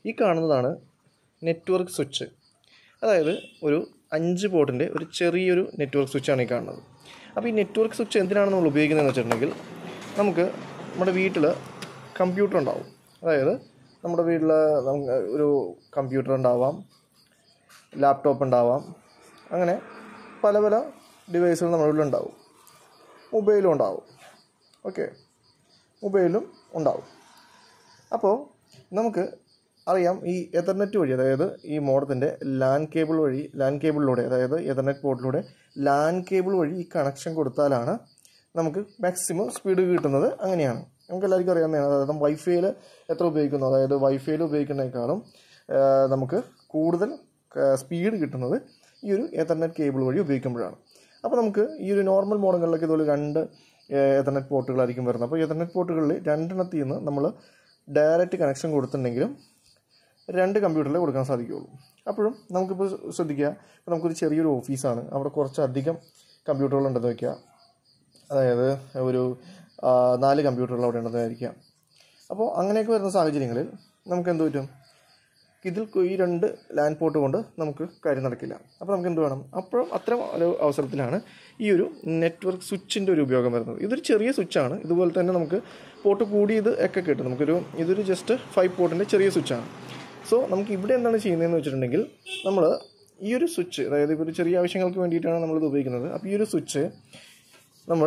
ഈ കാണുന്നതാണ് network switch അതായത് ഒരു അഞ്ച് പോർട്ടിൻ്റെ ഒരു ചെറിയൊരു നെറ്റ്വർക്ക് സ്വിച്ചാണ് ഈ കാണുന്നത് അപ്പോൾ ഈ നെറ്റ്വർക്ക് സ്വിച്ച് എന്തിനാണ് നമ്മൾ ഉപയോഗിക്കുന്നതെന്ന് വെച്ചിട്ടുണ്ടെങ്കിൽ നമുക്ക് നമ്മുടെ വീട്ടിൽ കമ്പ്യൂട്ടർ ഉണ്ടാവും അതായത് നമ്മുടെ വീട്ടിൽ നമുക്ക് ഒരു കമ്പ്യൂട്ടർ ഉണ്ടാവാം ലാപ്ടോപ്പ് ഉണ്ടാവാം അങ്ങനെ പല പല ഡിവൈസുകൾ നമ്മുടെ വീട്ടിലുണ്ടാവും മൊബൈലും ഉണ്ടാവും ഓക്കെ മൊബൈലും ഉണ്ടാവും അപ്പോൾ നമുക്ക് അറിയാം ഈ എതർനെറ്റ് വഴി അതായത് ഈ മോഡത്തിൻ്റെ ലാൻ കേബിൾ വഴി ലാൻ കേബിളിലൂടെ അതായത് എതർനെറ്റ് പോർട്ടിലൂടെ ലാൻ കേബിൾ വഴി ഈ കണക്ഷൻ കൊടുത്താലാണ് നമുക്ക് മാക്സിമം സ്പീഡ് കിട്ടുന്നത് അങ്ങനെയാണ് നമുക്ക് എല്ലാവർക്കും അറിയാവുന്നതാണ് അതായത് വൈഫൈയിൽ എത്ര ഉപയോഗിക്കുന്നു അതായത് വൈഫൈയിൽ ഉപയോഗിക്കുന്നതിനേക്കാളും ആ, നമുക്ക് കൂടുതൽ സ്പീഡ് കിട്ടുന്നത് ഈ ഒരു എതർനെറ്റ് കേബിൾ വഴി ഉപയോഗിക്കുമ്പോഴാണ് അപ്പോൾ നമുക്ക് ഈ ഒരു നോർമൽ മോഡലുകളിലൊക്കെ ഇതുപോലെ രണ്ട് എതർനെറ്റ് പോർട്ടുകളായിരിക്കും വരുന്നത് അപ്പോൾ എതർനെറ്റ് പോർട്ടുകളിൽ രണ്ടെണ്ണത്തിൽ നിന്ന് നമ്മൾ ഡയറക്റ്റ് കണക്ഷൻ കൊടുത്തിട്ടുണ്ടെങ്കിലും രണ്ട് കമ്പ്യൂട്ടറിലേ കൊടുക്കാൻ സാധിക്കുകയുള്ളൂ അപ്പോഴും നമുക്കിപ്പോൾ ശ്രദ്ധിക്കുക ഇപ്പോൾ നമുക്കൊരു ചെറിയൊരു ഓഫീസാണ് അവിടെ കുറച്ചധികം കമ്പ്യൂട്ടറുകൾ ഉണ്ടെന്ന് വയ്ക്കുക അതായത് ഒരു ആ, നാല് കമ്പ്യൂട്ടറുകൾ അവിടെ ഉണ്ടെന്ന് വിചാരിക്കാം അപ്പോൾ അങ്ങനെയൊക്കെ വരുന്ന സാഹചര്യങ്ങളിൽ നമുക്ക് എന്ത് പറ്റും ഇതിൽ ഈ രണ്ട് ലാൻഡ് പോർട്ട് കൊണ്ട് നമുക്ക് കാര്യം നടക്കില്ല അപ്പോൾ നമുക്ക് എന്ത് വേണം അപ്പോഴും അത്തരം ഒരു അവസരത്തിലാണ് ഈ ഒരു നെറ്റ്വർക്ക് സ്വിച്ചിൻ്റെ ഒരു ഉപയോഗം വരുന്നത് ഇതൊരു ചെറിയ സ്വിച്ചാണ് ഇതുപോലെ തന്നെ നമുക്ക് പോർട്ട് കൂടിയത് ഒക്കെ കിട്ടും നമുക്കൊരു ഇതൊരു ജസ്റ്റ് ഫൈവ് പോർട്ടിൻ്റെ ചെറിയ സ്വിച്ചാണ് സോ നമുക്ക് ഇവിടെ എന്താണ് ചെയ്യുന്നതെന്ന് വെച്ചിട്ടുണ്ടെങ്കിൽ നമ്മൾ ഈ ഒരു സ്വിച്ച് അതായത് ഇപ്പോൾ ഒരു ചെറിയ ആവശ്യങ്ങൾക്ക് വേണ്ടിയിട്ടാണ് നമ്മളിത് ഉപയോഗിക്കുന്നത് അപ്പോൾ ഈ ഒരു സ്വിച്ച് നമ്മൾ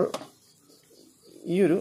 ഈ ഒരു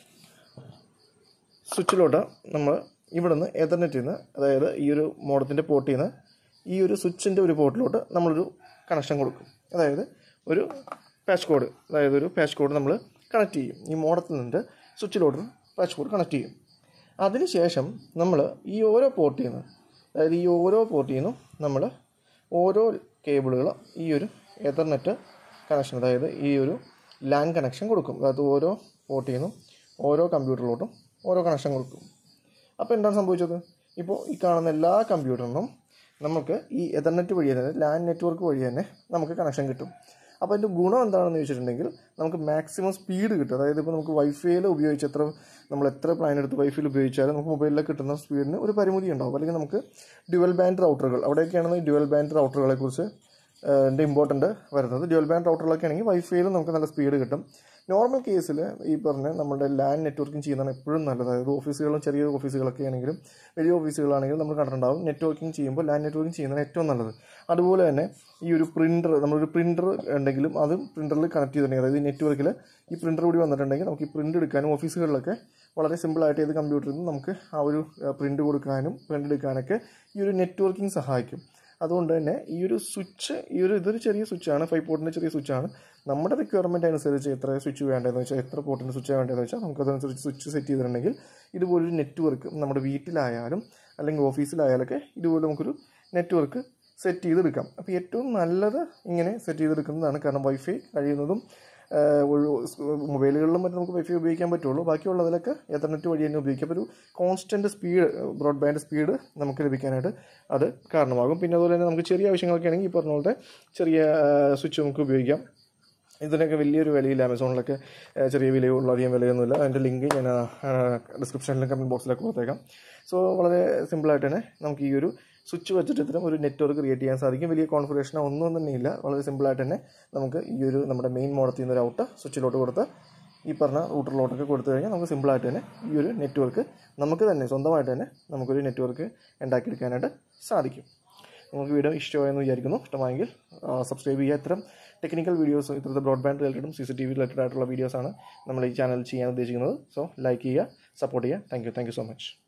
സ്വിച്ചിലോട്ട് നമ്മൾ ഇവിടുന്ന് എതർനെറ്റിൽ നിന്ന് അതായത് ഈ ഒരു മോഡത്തിൻ്റെ പോർട്ടിൽ നിന്ന് ഈ ഒരു സ്വിച്ചിൻ്റെ ഒരു പോർട്ടിലോട്ട് നമ്മളൊരു കണക്ഷൻ കൊടുക്കും അതായത് ഒരു പാച്ച് കോഡ് അതായത് ഒരു പാച്ച് കോഡ് നമ്മൾ കണക്ട് ചെയ്യും ഈ മോഡത്തിൽ നിന്ന് സ്വിച്ചിലോട്ട് പാച്ച് കോഡ് കണക്ട് ചെയ്യും അതിനുശേഷം നമ്മൾ ഈ ഓരോ പോർട്ടിൽ നിന്ന് അതായത് ഈ ഓരോ പോർട്ടിൽ നിന്നും നമ്മൾ ഓരോ കേബിളുകൾ ഈ ഒരു എതർനെറ്റ് കണക്ഷൻ അതായത് ഈ ഒരു ലാൻ കണക്ഷൻ കൊടുക്കും അതായത് ഓരോ പോർട്ടിൽ നിന്നും ഓരോ കമ്പ്യൂട്ടറിലോട്ടും ഓരോ കണക്ഷൻ കൊടുക്കും അപ്പോൾ എന്താണ് സംഭവിച്ചത് ഇപ്പോൾ ഈ കാണുന്ന എല്ലാ കമ്പ്യൂട്ടറിനും നമുക്ക് ഈ എതർനെറ്റ് വഴി അതായത് ലാൻ നെറ്റ്വർക്ക് വഴി തന്നെ നമുക്ക് കണക്ഷൻ കിട്ടും അപ്പോൾ അതിൻ്റെ ഗുണം എന്താണെന്ന് ചോദിച്ചിട്ടുണ്ടെങ്കിൽ നമുക്ക് മാക്സിമം സ്പീഡ് കിട്ടും അതായത് ഇപ്പോൾ നമുക്ക് വൈഫൈയിൽ ഉപയോഗിച്ച് എത്ര നമ്മൾ എത്ര പ്ലാൻ എടുത്ത് വൈഫൈയിൽ ഉപയോഗിച്ചാലും നമുക്ക് മൊബൈലിൽ കിട്ടുന്ന സ്പീഡിന് ഒരു പരിമിതി ഉണ്ടാവും അല്ലെങ്കിൽ നമുക്ക് ഡ്യുവൽ ബാൻഡ് റൗട്ടറുകൾ അവിടെയൊക്കെയാണ് ഈ ഡ്യുവൽ ബാൻഡ് റൗട്ടറുകളെ കുറിച്ച് എൻ്റെ ഇമ്പോർട്ടൻ്റ് വരുന്നത് ഡ്യുവൽ ബാൻഡ് റൗട്ടറിലൊക്കെ ആണെങ്കിൽ വൈഫൈയിൽ നമുക്ക് നല്ല സ്പീഡ് കിട്ടും നോർമൽ കേസിൽ ഈ പറഞ്ഞ നമ്മുടെ ലാൻഡ് നെറ്റ്വർക്കിംഗ് ചെയ്യുന്നതാണ് എപ്പോഴും നല്ലത് അതായത് ഓഫീസുകളും ചെറിയ ഓഫീസുകളൊക്കെ ആണെങ്കിലും വലിയ ഓഫീസുകളാണെങ്കിലും നമ്മൾ കണ്ടിട്ടുണ്ടാവും നെറ്റ്വർക്കിംഗ് ചെയ്യുമ്പോൾ ലാൻഡ് നെറ്റ്വർക്കിംഗ് ചെയ്യുന്നതാണ് ഏറ്റവും നല്ലത് അതുപോലെ തന്നെ ഈ ഒരു പ്രിൻ്റർ നമ്മളൊരു പ്രിൻ്റർ ഉണ്ടെങ്കിലും അതും പ്രിൻ്ററിൽ കണക്ട് ചെയ്തിട്ടുണ്ടെങ്കിൽ അതായത് ഈ നെറ്റ്വർക്കിൽ ഈ പ്രിൻ്റർ കൂടി വന്നിട്ടുണ്ടെങ്കിൽ നമുക്ക് ഈ പ്രിൻ്റ് എടുക്കാനും ഓഫീസുകളിലൊക്കെ വളരെ സിമ്പിളായിട്ട് ഏത് കമ്പ്യൂട്ടറിൽ നിന്ന് നമുക്ക് ആ ഒരു പ്രിൻ്റ് കൊടുക്കാനും പ്രിൻ്റ് എടുക്കാനൊക്കെ ഈ ഒരു നെറ്റ്വർക്കിംഗ് സഹായിക്കും അതുകൊണ്ട് തന്നെ ഈ ഒരു സ്വിച്ച് ഈ ഒരു ഇതൊരു ചെറിയ സ്വിച്ചാണ് ഫൈവ് പോർട്ടിൻ്റെ ചെറിയ സ്വിച്ചാണ് നമ്മുടെ റിക്വയർമെൻറ്റ് അനുസരിച്ച് എത്ര സ്വിച്ച് വേണ്ടതെന്ന് വെച്ചാൽ എത്ര പോർട്ടിൻ്റെ സ്വിച്ച് വേണ്ടതെന്ന് വെച്ചാൽ നമുക്കതനുസരിച്ച് സ്വിച്ച് സെറ്റ് ചെയ്തിട്ടുണ്ടെങ്കിൽ ഇതുപോലൊരു നെറ്റ്വർക്ക് നമ്മുടെ വീട്ടിലായാലും അല്ലെങ്കിൽ ഓഫീസിലായാലൊക്കെ ഇതുപോലെ നമുക്കൊരു നെറ്റ്വർക്ക് സെറ്റ് ചെയ്തെടുക്കാം അപ്പോൾ ഏറ്റവും നല്ലത് ഇങ്ങനെ സെറ്റ് ചെയ്തെടുക്കുന്നതാണ് കാരണം വൈഫൈ കഴിയുന്നതും മൊബൈലുകളിലും മറ്റും നമുക്ക് വൈഫൈ ഉപയോഗിക്കാൻ പറ്റുള്ളൂ ബാക്കിയുള്ളതിലൊക്കെ എത്തർനെറ്റ് വഴി തന്നെ ഉപയോഗിക്കാം അപ്പോൾ ഒരു കോൺസ്റ്റൻറ്റ് സ്പീഡ് ബ്രോഡ്ബാൻഡ് സ്പീഡ് നമുക്ക് ലഭിക്കാനായിട്ട് അത് കാരണമാകും പിന്നെ അതുപോലെ തന്നെ നമുക്ക് ചെറിയ ആവശ്യങ്ങളൊക്കെ ആണെങ്കിൽ ഈ പറഞ്ഞ പോലത്തെ ചെറിയ സ്വിച്ച് നമുക്ക് ഉപയോഗിക്കാം ഇതിനൊക്കെ വലിയൊരു വിലയില്ല ആമസോണിലൊക്കെ ഏഹ്, ചെറിയ വിലയുള്ള അധികം വിലയൊന്നുമില്ല അതിൻ്റെ ലിങ്ക് ഞാൻ ഡിസ്ക്രിപ്ഷനിലും കമൻറ്റ് ബോക്സിലൊക്കെ കൊടുത്തേക്കാം സോ വളരെ സിമ്പിളായിട്ട് തന്നെ നമുക്ക് ഈ ഒരു സ്വിച്ച് വെച്ചിട്ട് ഇത്തരം ഒരു നെറ്റ്വർക്ക് ക്രിയേറ്റ് ചെയ്യാൻ സാധിക്കും വലിയ കോൺഫിഗറേഷനോ ഒന്നും തന്നെ ഇല്ല വളരെ സിമ്പിളായിട്ട് തന്നെ നമുക്ക് ഈ ഒരു നമ്മുടെ മെയിൻ മോഡത്തിൽ നിന്ന് ഒരു ഔട്ട് സ്വിച്ചിലോട്ട് കൊടുത്ത് ഈ പറഞ്ഞ റൂട്ടറിലോട്ടൊക്കെ കൊടുത്തു കഴിഞ്ഞാൽ നമുക്ക് സിമ്പിളായിട്ട് തന്നെ ഈ ഒരു നെറ്റ്വർക്ക് നമുക്ക് തന്നെ സ്വന്തമായിട്ട് തന്നെ നമുക്കൊരു നെറ്റ്വർക്ക് ഉണ്ടാക്കിയെടുക്കാനായിട്ട് സാധിക്കും നിങ്ങൾക്ക് വീഡിയോ ഇഷ്ടമായെന്ന് വിചാരിക്കുന്നു ഇഷ്ടമായെങ്കിൽ സബ്സ്ക്രൈബ് ചെയ്യുക ഇത്തരം ടെക്നിക്കൽ വീഡിയോസ് ഇത്തരത്തെ ബ്രോഡ്ബാൻഡ് റിലേറ്റഡും C C T V related ആയിട്ടുള്ള വീഡിയോസാണ് നമ്മൾ ഈ ചാനൽ ചെയ്യാൻ ഉദ്ദേശിക്കുന്നത് സോ ലൈക്ക് ചെയ്യുക സപ്പോർട്ട് ചെയ്യുക thank you thank you so much